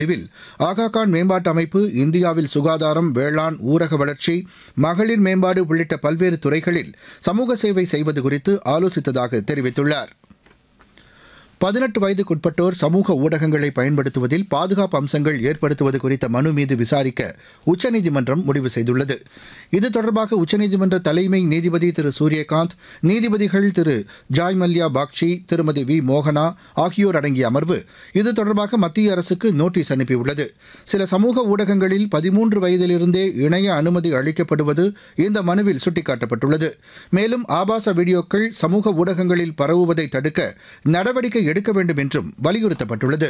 பிரிவில் ஆகாகான் மேம்பாட்டு அமைப்பு இந்தியாவில் சுகாதாரம் வேளாண் ஊரக வளர்ச்சி மகளிர் மேம்பாடு உள்ளிட்ட பல்வேறு துறைகளில் சமூக சேவை செய்வது குறித்து ஆலோசித்ததாக தெரிவித்துள்ளார் பதினெட்டு வயதுக்குட்பட்டோர் சமூக ஊடகங்களை பயன்படுத்துவதில் பாதுகாப்பு அம்சங்கள் ஏற்படுத்துவது குறித்த மனு மீது விசாரிக்க உச்சநீதிமன்றம் முடிவு செய்துள்ளது இது தொடர்பாக உச்சநீதிமன்ற தலைமை நீதிபதி திரு சூரியகாந்த் நீதிபதிகள் திரு ஜாய் மல்யா பாக்சி திருமதி வி மோகனா ஆகியோர் அடங்கிய அமர்வு இது தொடர்பாக மத்திய அரசுக்கு நோட்டீஸ் அனுப்பியுள்ளது சில சமூக ஊடகங்களில் பதிமூன்று வயதிலிருந்தே இணைய அனுமதி அளிக்கப்படுவது இந்த மனுவில் சுட்டிக்காட்டப்பட்டுள்ளது மேலும் ஆபாச வீடியோக்கள் சமூக ஊடகங்களில் பரவுவதை தடுக்க நடவடிக்கை எடுக்க வேண்டும் என்றும் வலியுறுத்தப்பட்டுள்ளது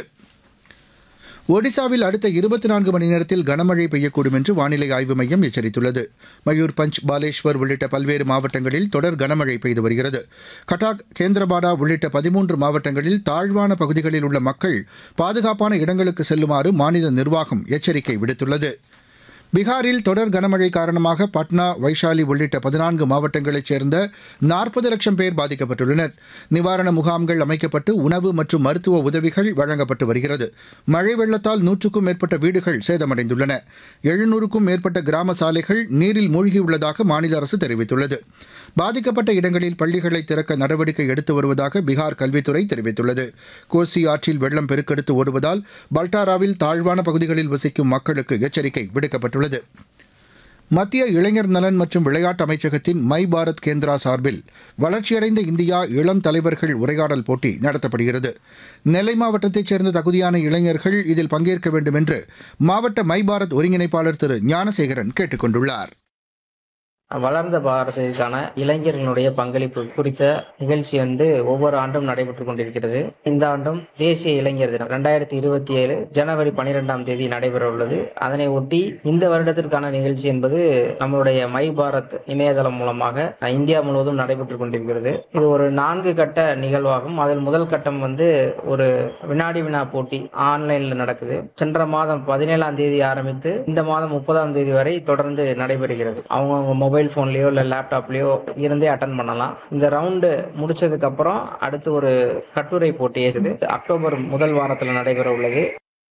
ஒடிசாவில் அடுத்த இருபத்தி நான்கு மணி நேரத்தில் கனமழை பெய்யக்கூடும் என்று வானிலை ஆய்வு மையம் எச்சரித்துள்ளது மயூர்பஞ்ச் பாலேஸ்வர் உள்ளிட்ட பல்வேறு மாவட்டங்களில் தொடர் கனமழை பெய்து வருகிறது கட்டாக் கேந்திரபாடா உள்ளிட்ட பதிமூன்று மாவட்டங்களில் தாழ்வான பகுதிகளில் உள்ள மக்கள் பாதுகாப்பான இடங்களுக்கு செல்லுமாறு மாநில நிர்வாகம் எச்சரிக்கை விடுத்துள்ளது பீகாரில் தொடர் கனமழை காரணமாக பட்னா வைஷாலி உள்ளிட்ட பதினான்கு மாவட்டங்களைச் சேர்ந்த நாற்பது லட்சம் பேர் பாதிக்கப்பட்டுள்ளனர் நிவாரண முகாம்கள் அமைக்கப்பட்டு உணவு மற்றும் மருத்துவ உதவிகள் வழங்கப்பட்டு வருகிறது மழை வெள்ளத்தால் நூற்றுக்கும் மேற்பட்ட வீடுகள் சேதமடைந்துள்ளன எழுநூறுக்கும் மேற்பட்ட கிராம சாலைகள் நீரில் மூழ்கியுள்ளதாக மாநில அரசு தெரிவித்துள்ளது பாதிக்கப்பட்ட இடங்களில் பள்ளிகளை திறக்க நடவடிக்கை எடுத்து வருவதாக பீகார் கல்வித்துறை தெரிவித்துள்ளது கோசி ஆற்றில் வெள்ளம் பெருக்கெடுத்து ஓடுவதால் பல்டாராவில் தாழ்வான பகுதிகளில் வசிக்கும் மக்களுக்கு எச்சரிக்கை விடுக்கப்பட்டுள்ளது மத்திய இளைஞர் நலன் மற்றும் விளையாட்டு அமைச்சகத்தின் மை பாரத் கேந்திரா சார்பில் வளர்ச்சியடைந்த இந்தியா இளம் தலைவர்கள் உரையாடல் போட்டி நடத்தப்படுகிறது நெல்லை மாவட்டத்தைச் சேர்ந்த தகுதியான இளைஞர்கள் இதில் பங்கேற்க வேண்டும் என்று மாவட்ட மை பாரத் ஒருங்கிணைப்பாளர் திரு ஞானசேகரன் கேட்டுக் கொண்டுள்ளார் வளர்ந்த பாரதத்திற்கான இளைஞர்களுடைய பங்களிப்பு குறித்த நிகழ்ச்சி வந்து ஒவ்வொரு ஆண்டும் நடைபெற்று கொண்டிருக்கிறது இந்த ஆண்டும் தேசிய இளைஞர் தினம் ரெண்டாயிரத்தி இருபத்தி ஏழு ஜனவரி பனிரெண்டாம் தேதி நடைபெற உள்ளது அதனை ஒட்டி இந்த வருடத்திற்கான நிகழ்ச்சி என்பது நம்மளுடைய மை பாரத் இணையதளம் மூலமாக இந்தியா முழுவதும் நடைபெற்று கொண்டிருக்கிறது இது ஒரு நான்கு கட்ட நிகழ்வாகும் அதில் முதல் கட்டம் வந்து ஒரு வினாடி வினா போட்டி ஆன்லைனில் நடக்குது சென்ற மாதம் பதினேழாம் தேதி ஆரம்பித்து இந்த மாதம் முப்பதாம் தேதி வரை தொடர்ந்து நடைபெறுகிறது அவங்கவுங்க மொபைல் ஃபோன்லேயோ இல்லை லேப்டாப்லேயோ இருந்தே அட்டன் பண்ணலாம் இந்த ரவுண்டு முடிச்சதுக்கு அப்புறம் அடுத்து ஒரு கட்டுரை போட்டி இருக்குது அக்டோபர் முதல் வாரத்தில் நடைபெற உள்ளது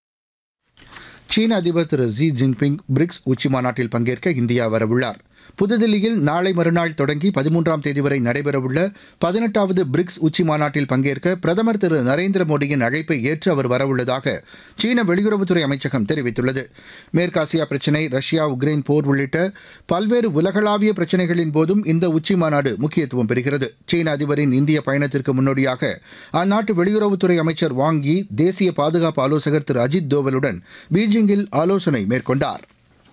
சீன அதிபர் திரு ஜி ஜின்பிங் பிரிக்ஸ் உச்சி மாநாட்டில் பங்கேற்க இந்தியா வரவுள்ளார் புதுதில்லியில் நாளை மறுநாள் தொடங்கி பதிமூன்றாம் தேதி வரை நடைபெறவுள்ள பதினெட்டாவது பிரிக்ஸ் உச்சி மாநாட்டில் பங்கேற்க பிரதமர் திரு நரேந்திர மோடியின் அழைப்பை ஏற்று அவர் வரவுள்ளதாக சீன வெளியுறவுத்துறை அமைச்சகம் தெரிவித்துள்ளது மேற்காசியா பிரச்சினை ரஷ்யா உக்ரைன் போர் உள்ளிட்ட பல்வேறு உலகளாவிய பிரச்சினைகளின் போதும் இந்த உச்சி மாநாடு முக்கியத்துவம் பெறுகிறது சீன அதிபரின் இந்திய பயணத்திற்கு முன்னோடியாக அந்நாட்டு வெளியுறவுத்துறை அமைச்சர் வாங் யி தேசிய பாதுகாப்பு ஆலோசகர் திரு அஜித் தோவலுடன் பீஜிங்கில் ஆலோசனை மேற்கொண்டார்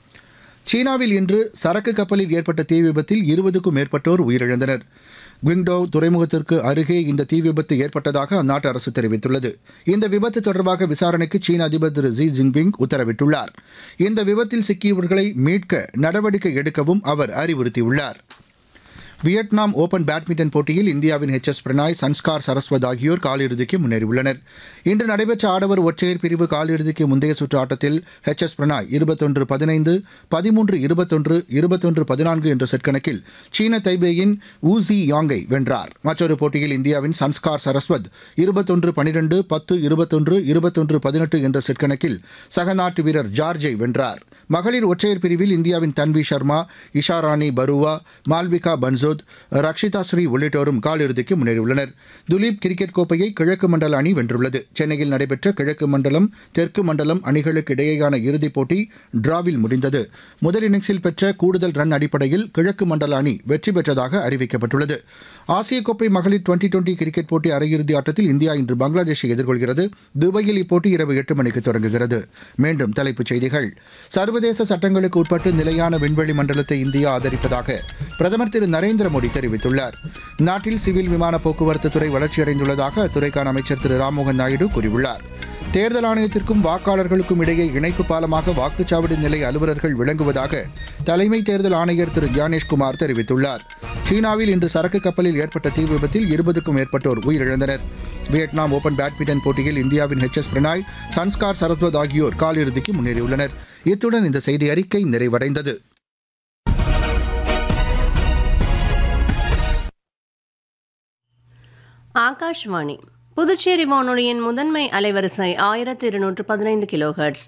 சீனாவில் இன்று சரக்கு கப்பலில் ஏற்பட்ட தீ விபத்தில் இருபதுக்கும் மேற்பட்டோர் உயிரிழந்தனர் குவிங்டோவ் துறைமுகத்திற்கு அருகே இந்த தீ விபத்து ஏற்பட்டதாக அந்நாட்டு அரசு தெரிவித்துள்ளது இந்த விபத்து தொடர்பாக விசாரணைக்கு சீன அதிபர் திரு ஜி ஜின்பிங் உத்தரவிட்டுள்ளார் இந்த விபத்தில் சிக்கியவர்களை மீட்க நடவடிக்கை எடுக்கவும் அவர் அறிவுறுத்தியுள்ளார் வியட்நாம் ஓபன் பேட்மிண்டன் போட்டியில் இந்தியாவின் ஹெச் எஸ் பிரணாய் சன்ஸ்கார் சரஸ்வத் ஆகியோர் காலிறுதிக்கு முன்னேறியுள்ளனர் இன்று நடைபெற்ற ஆடவர் ஒற்றையர் பிரிவு காலிறுதிக்கு முந்தைய சுற்று ஆட்டத்தில் ஹெச் எஸ் பிரணாய் இருபத்தொன்று பதினைந்து பதிமூன்று இருபத்தொன்று இருபத்தொன்று பதினான்கு என்ற செட் கணக்கில் சீன தைபேயின் ஊசி யாங்கை வென்றார் மற்றொரு போட்டியில் இந்தியாவின் சன்ஸ்கார் சரஸ்வத் இருபத்தொன்று பனிரெண்டு பத்து இருபத்தொன்று இருபத்தொன்று பதினெட்டு என்ற செட் கணக்கில் சக நாட்டு வீரர் ஜார்ஜை வென்றார் மகளிர் ஒற்றையர் பிரிவில் இந்தியாவின் தன்வி சர்மா இஷாராணி பருவா மால்விகா பன்சோத் ரக்ஷிதா ஸ்ரீ உள்ளிட்டோரும் காலிறுதிக்கு முன்னேறியுள்ளனர் துலீப் கிரிக்கெட் கோப்பையை கிழக்கு மண்டல அணி வென்றுள்ளது சென்னையில் நடைபெற்ற கிழக்கு மண்டலம் தெற்கு மண்டலம் அணிகளுக்கு இடையேயான இறுதிப் போட்டி டிராவில் முடிந்தது முதல் இன்னிங்ஸில் பெற்ற கூடுதல் ரன் அடிப்படையில் கிழக்கு மண்டல அணி வெற்றி பெற்றதாக அறிவிக்கப்பட்டுள்ளது ஆசிய கோப்பை மகளிர் டுவெண்டி டுவெண்டி கிரிக்கெட் போட்டி அரையிறுதி ஆட்டத்தில் இந்தியா இன்று பங்களாதேஷை எதிர்கொள்கிறது துபாயில் இப்போட்டி இரவு எட்டு மணிக்கு தொடங்குகிறது மீண்டும் தலைப்புச் செய்திகள் சர்வதேச சட்டங்களுக்கு உட்பட்டு நிலையான விண்வெளி மண்டலத்தை இந்தியா ஆதரிப்பதாக பிரதமர் திரு நரேந்திர மோடி தெரிவித்துள்ளார் நாட்டில் சிவில் விமான போக்குவரத்து துறை வளர்ச்சியடைந்துள்ளதாக அத்துறைக்கான அமைச்சர் திரு ராம்மோகன் நாயுடு கூறியுள்ளார் தேர்தல் ஆணையத்திற்கும் வாக்காளர்களுக்கும் இடையே இணைப்பு பாலமாக வாக்குச்சாவடி நிலை அலுவலர்கள் விளங்குவதாக தலைமை தேர்தல் ஆணையர் திரு ஞானேஷ்குமார் தெரிவித்துள்ளார் சீனாவில் இன்று சரக்கு கப்பலில் ஏற்பட்ட தீ விபத்தில் இருபதுக்கும் மேற்பட்டோர் உயிரிழந்தனர் வியட்நாம் ஓபன் பேட்மிண்டன் போட்டியில் இந்தியாவின் ஹெச் எஸ் பிரணாய் சன்ஸ்கார் சரஸ்வத் ஆகியோர் காலிறுதிக்கு முன்னேறியுள்ளனர் இத்துடன் இந்த செய்தி அறிக்கை நிறைவடைந்தது ஆகாஷ்வாணி புதுச்சேரி வானொலியின் முதன்மை அலைவரிசை ஆயிரத்தி இருநூற்று பதினைந்து கிலோஹெர்ட்ஸ்